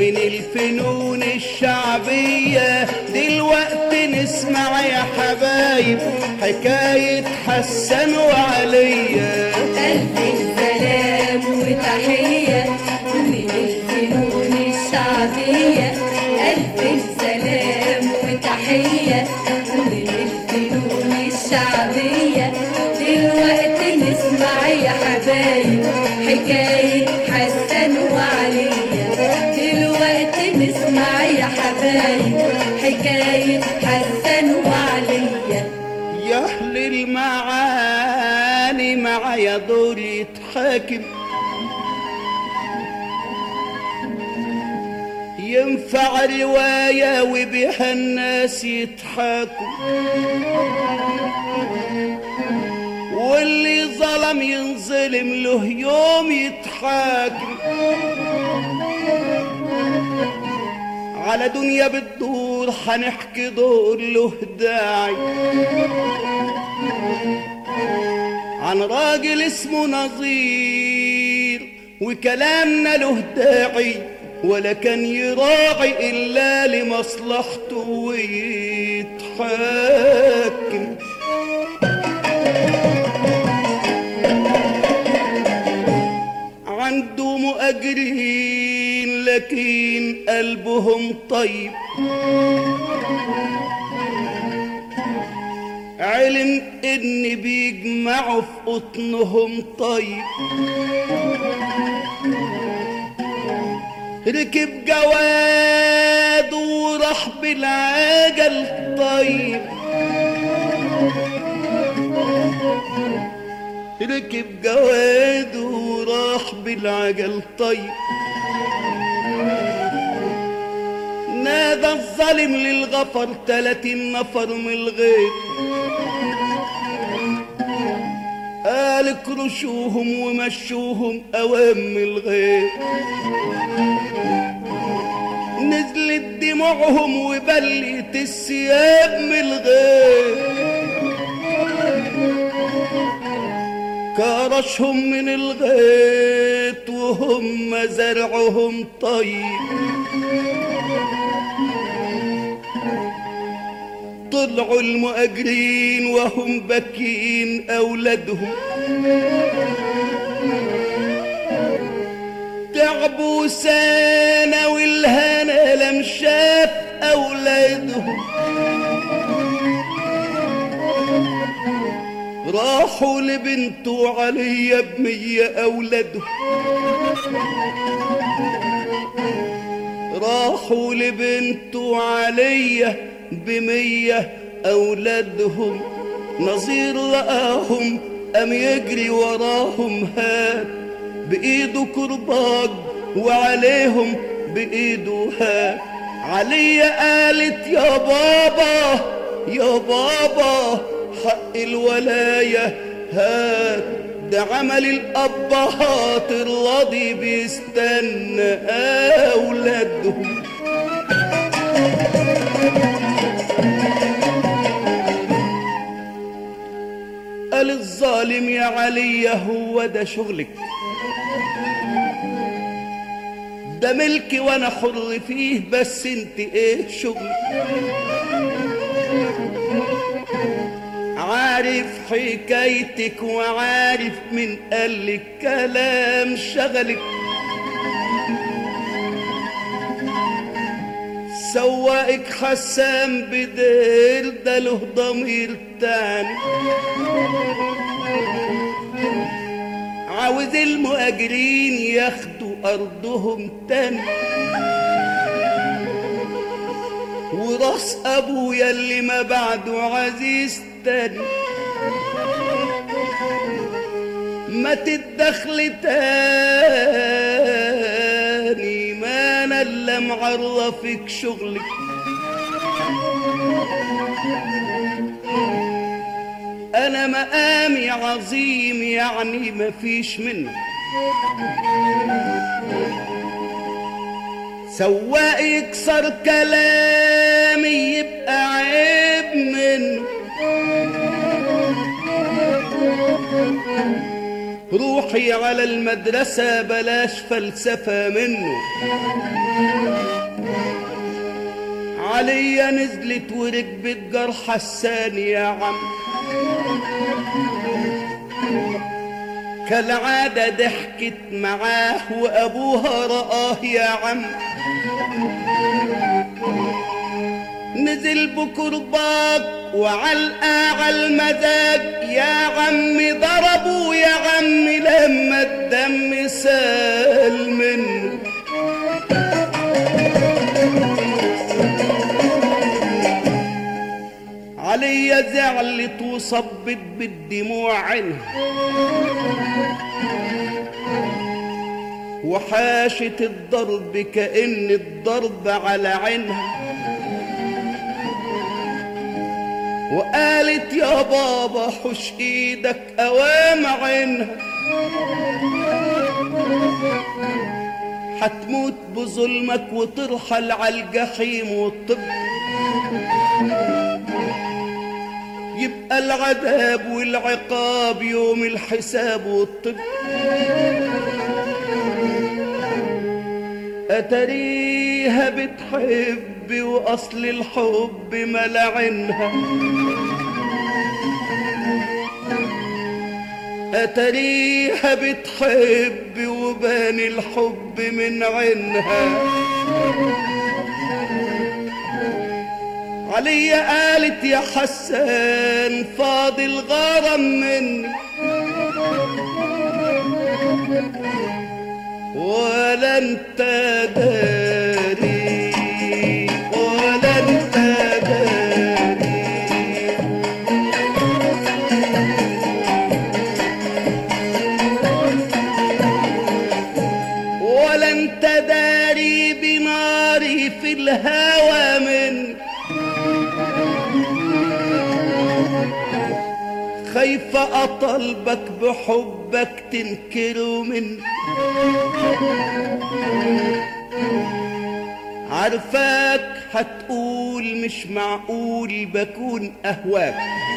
من الفنون الشعبية دلوقتي نسمع يا حبايب حكاية حسن وعليا ألف سلام وتحية من الفنون الشعبية ألف سلام وتحية من الفنون الشعبية دلوقتي نسمع يا حبايب حكاية حسن وعليا دلوقتي نسمع يا حبايب حكاية حسن وعليا يا أهل المعاني معايا دور يتحاكم ينفع رواية وبها الناس يضحكوا واللي ظلم ينظلم له يوم يتحاكم على دنيا بتدور حنحكي دور له داعي عن راجل اسمه نظير وكلامنا له داعي ولا كان يراعي إلا لمصلحته ويتحاكم عنده مؤجرين لكن قلبهم طيب علم ان بيجمعوا في قطنهم طيب ركب جواد وراح بالعجل طيب ركب جواد وراح بالعجل طيب نادى الظالم للغفر تلاتين نفر من الغير قال اكرشوهم ومشوهم اوام الغير نزلت دموعهم وبلت الثياب من الغير كرشهم من الغيط وهم زرعهم طيب طلعوا المؤجرين وهم بكين أولادهم تعبوا سنة والهنا لم شاف أولادهم راحوا لبنته عليا بمية أولادهم راحوا لبنته عليا بمية أولادهم نظير لقاهم أم يجري وراهم هات بإيده كرباج وعليهم بإيده هات عليا قالت يا بابا يا بابا حق الولاية هات ده عمل الأبهات الراضي بيستنى أولادهم قال الظالم يا علي هو ده شغلك ده ملكي وانا حر فيه بس انت ايه شغلك عارف حكايتك وعارف من قالك كلام شغلك سواقك حسام بدير ده له ضمير تاني عاوز المؤجرين ياخدوا أرضهم تاني وراس أبويا اللي ما بعده عزيز تاني ما تتدخل تاني ما انا اللي معرفك شغلك انا مقامي عظيم يعني مفيش منه سواق يكسر كلامي يبقى عيب منه روح روحي على المدرسة بلاش فلسفة منه عليا نزلت وركبت جرح الثاني يا عم كالعادة ضحكت معاه وأبوها رآه يا عم نزل بكرباك وعلقة على المزاج يا عم ضربوا يا عم لما الدم سال منه عليا زعلت وصبت بالدموع عينها وحاشت الضرب كأن الضرب على عينها وقالت يا بابا حش ايدك اوام عينها حتموت بظلمك وترحل على الجحيم والطب يبقى العذاب والعقاب يوم الحساب والطب أتريها بتحب وأصل الحب ملعنها أتريها بتحب وبان الحب من عينها عليا قالت يا حسان فاضل غرام مني ولا انت داري ولا انت داري ولا انت داري بناري في الهوى من خايفة أطلبك بحبك تنكره مني عارفاك هتقول مش معقول بكون أهواك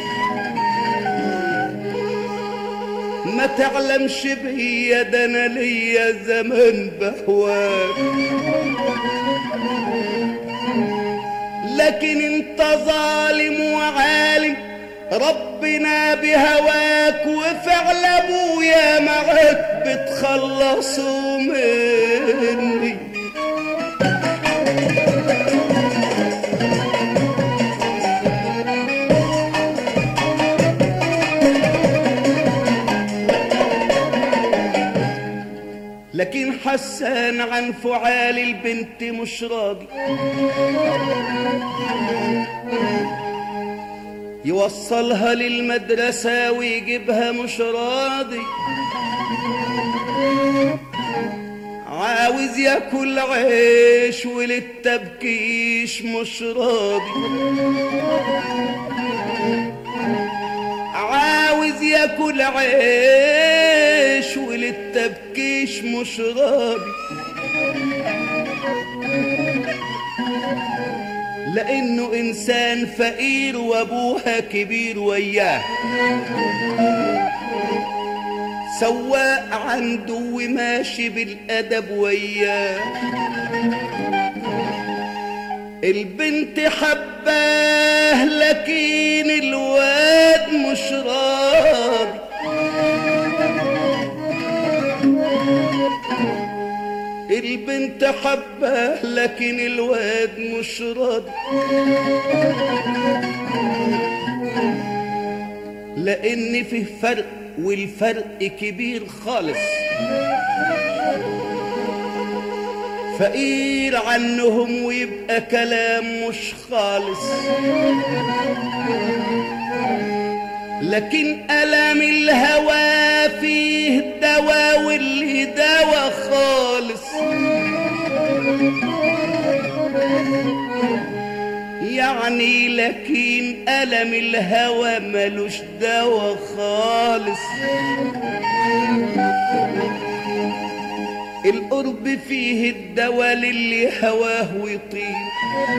ما تعلمش بيا ده انا ليا زمان بهواك لكن انت ظالم وعالم ربنا بهواك وفعل ابويا معاك بتخلصوا مني لكن حسان عن فعال البنت مش راضي يوصلها للمدرسة ويجيبها مش راضي عاوز ياكل عيش وللتبكيش مش راضي عاوز ياكل عيش وللتبكيش مش راضي لانه انسان فقير وابوها كبير وياه سواق عنده وماشي بالادب وياه البنت حباه لكن الواد مش راضي البنت حباه لكن الواد مش راضي لان فيه فرق والفرق كبير خالص فقير عنهم ويبقى كلام مش خالص لكن ألم الهوى فيه دواء واللي دواء خالص يعني لكن ألم الهوى ملوش دواء خالص القرب فيه الدواء للي هواه ويطير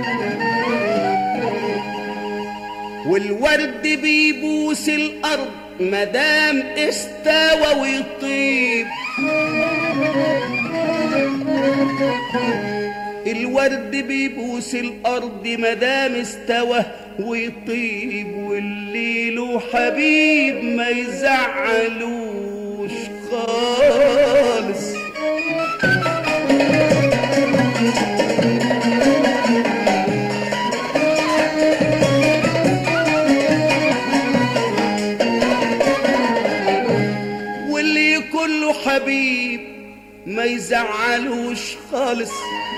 والورد بيبوس الأرض مدام استوى ويطيب الورد بيبوس الارض مدام استوى ويطيب واللي له حبيب ما يزعلوش خالص واللي يكون له حبيب ما يزعلوش خالص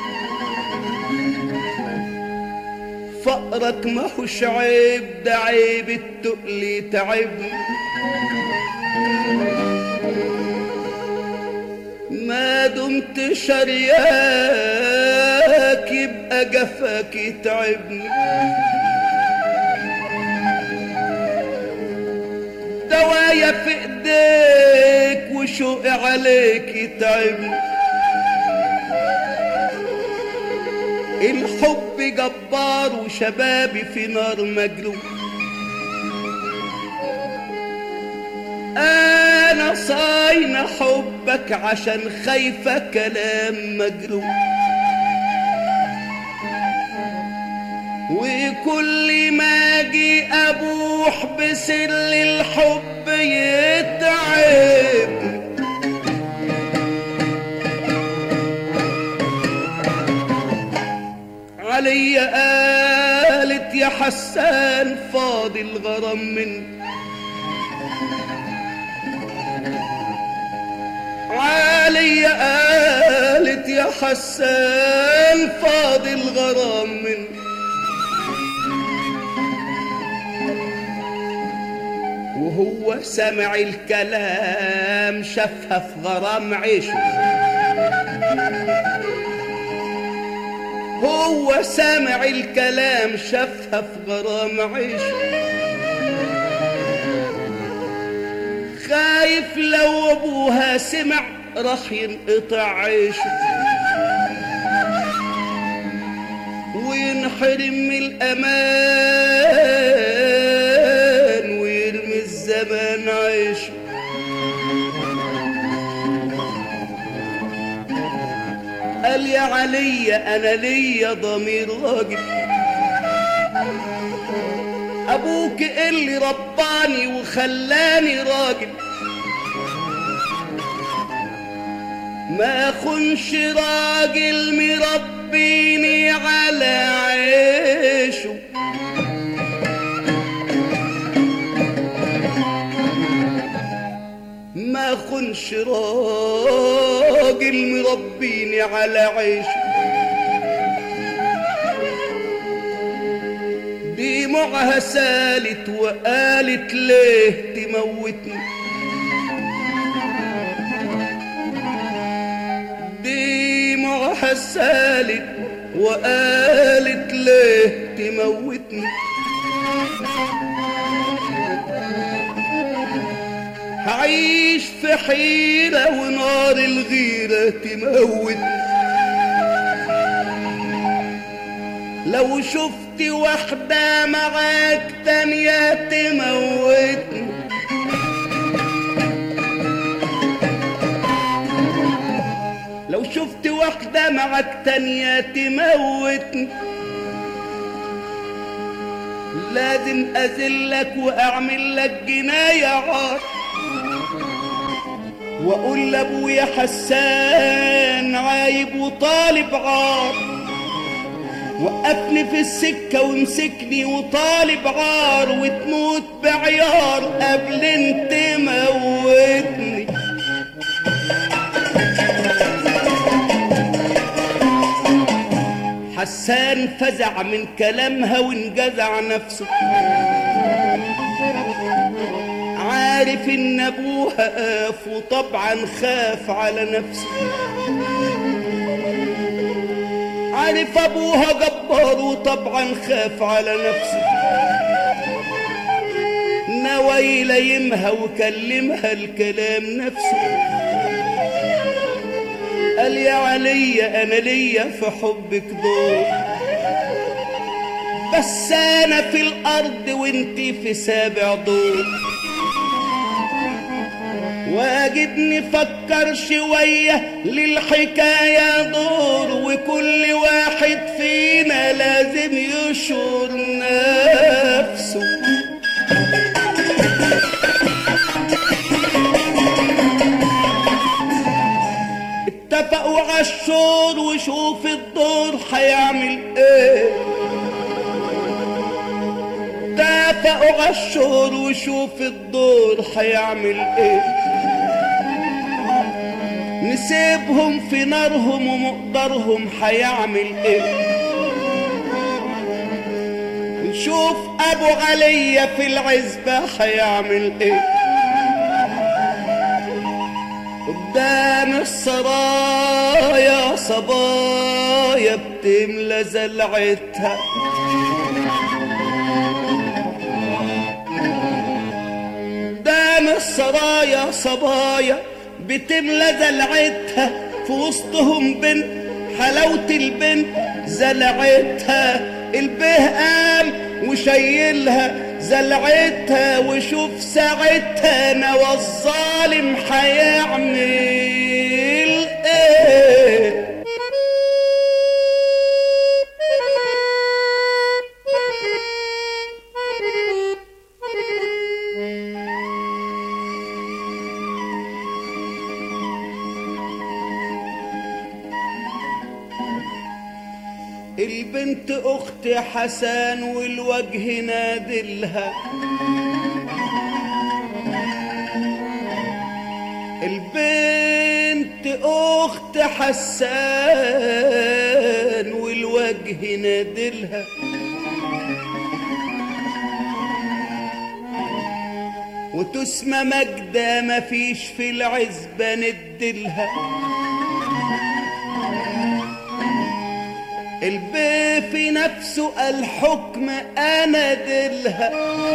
فقرك ما هوش عيب ده عيب التقل تعبني ما دمت شرياك يبقى جفاك يتعبني دوايا في ايديك وشوقي عليك يتعبني الحب جبار وشبابي في نار مجروح انا صاينة حبك عشان خايفة كلام مجروح وكل ما اجي ابوح بسر الحب يتعب علي قالت يا حسان فاضي الغرام مني علي قالت يا حسان فاضي الغرام مني وهو سمع الكلام شافها في غرام عيشه هو سامع الكلام شافها في غرام عيشه خايف لو ابوها سمع راح ينقطع عيشه وينحرم من الامان ويرمي الزمان عيشه قال يا علي انا ليا ضمير راجل ابوك اللي رباني وخلاني راجل ما خنش راجل مربيني على عيشه ما خنش راجل مربيني على عيشه دموعها سالت وقالت ليه تموتني دموعها سالت وقالت ليه تموتني هعيش في حيرة ونار الغيرة تموتني لو شفت واحدة معاك تانية تموتني لو شفت واحدة معاك تانية تموتني لازم أذلك وأعمل لك جناية عار وأقول لأبويا حسان عايب وطالب عار وقفني في السكة وامسكني وطالب عار وتموت بعيار قبل انت موتني حسان فزع من كلامها وانجزع نفسه عارف ان ابوها قاف وطبعا خاف على نفسه عارف ابوها جبار وطبعا خاف على نفسه نوى يليمها وكلمها الكلام نفسه قال يا علي انا ليا في حبك دور بس انا في الارض وانتي في سابع دور واجب نفكر شوية للحكاية دور وكل واحد فينا لازم يشور نفسه اتفقوا عالشور وشوف الدور هيعمل ايه اتفقوا عالشور وشوف الدور هيعمل ايه نسيبهم في نارهم ومقدرهم هيعمل ايه نشوف ابو علي في العزبة هيعمل ايه قدام السرايا صبايا بتملى زلعتها قدام السرايا صبايا بتملى زلعتها في وسطهم بنت حلاوة البنت زلعتها البه قام وشيلها زلعتها وشوف ساعتها نوى الظالم هيعمل ايه البنت اخت حسن والوجه نادلها البنت اخت حسان والوجه نادلها وتسمى مجدة مفيش في العزبة ندلها البي في نفسه الحكم انا دلها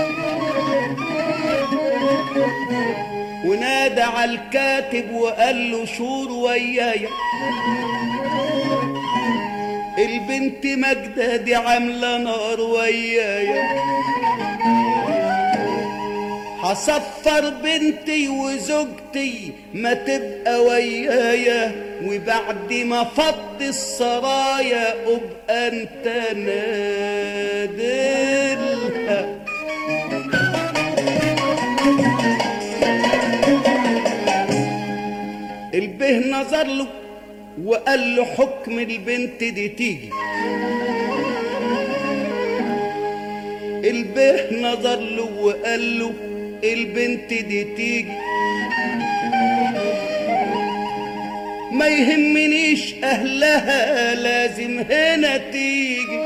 ونادى على الكاتب وقال له شور ويايا البنت ماجدة دي عاملة نار ويايا هصفر بنتي وزوجتي ما تبقى ويايا وبعد ما فض السرايا ابقى انت نادلها البه نظر له وقال له حكم البنت دي تيجي البه نظر له وقال له البنت دي تيجي ما يهمنيش اهلها لازم هنا تيجي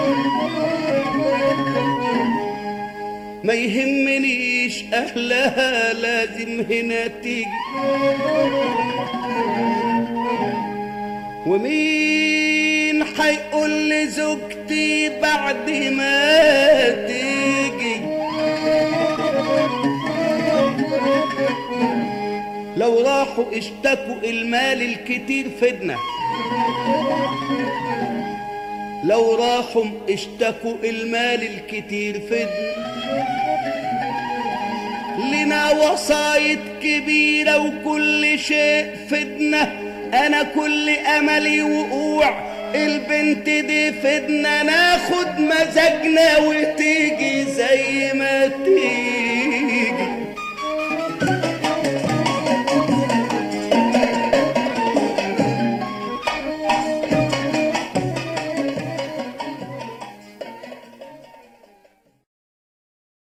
ما يهمنيش اهلها لازم هنا تيجي ومين حيقول لزوجتي بعد ما تيجي لو راحوا اشتكوا المال الكتير فدنا لو راحوا اشتكوا المال الكتير فدنا لنا وصايد كبيرة وكل شيء فدنا أنا كل أملي وقوع البنت دي فدنا ناخد مزاجنا وتيجي زي ما تيجي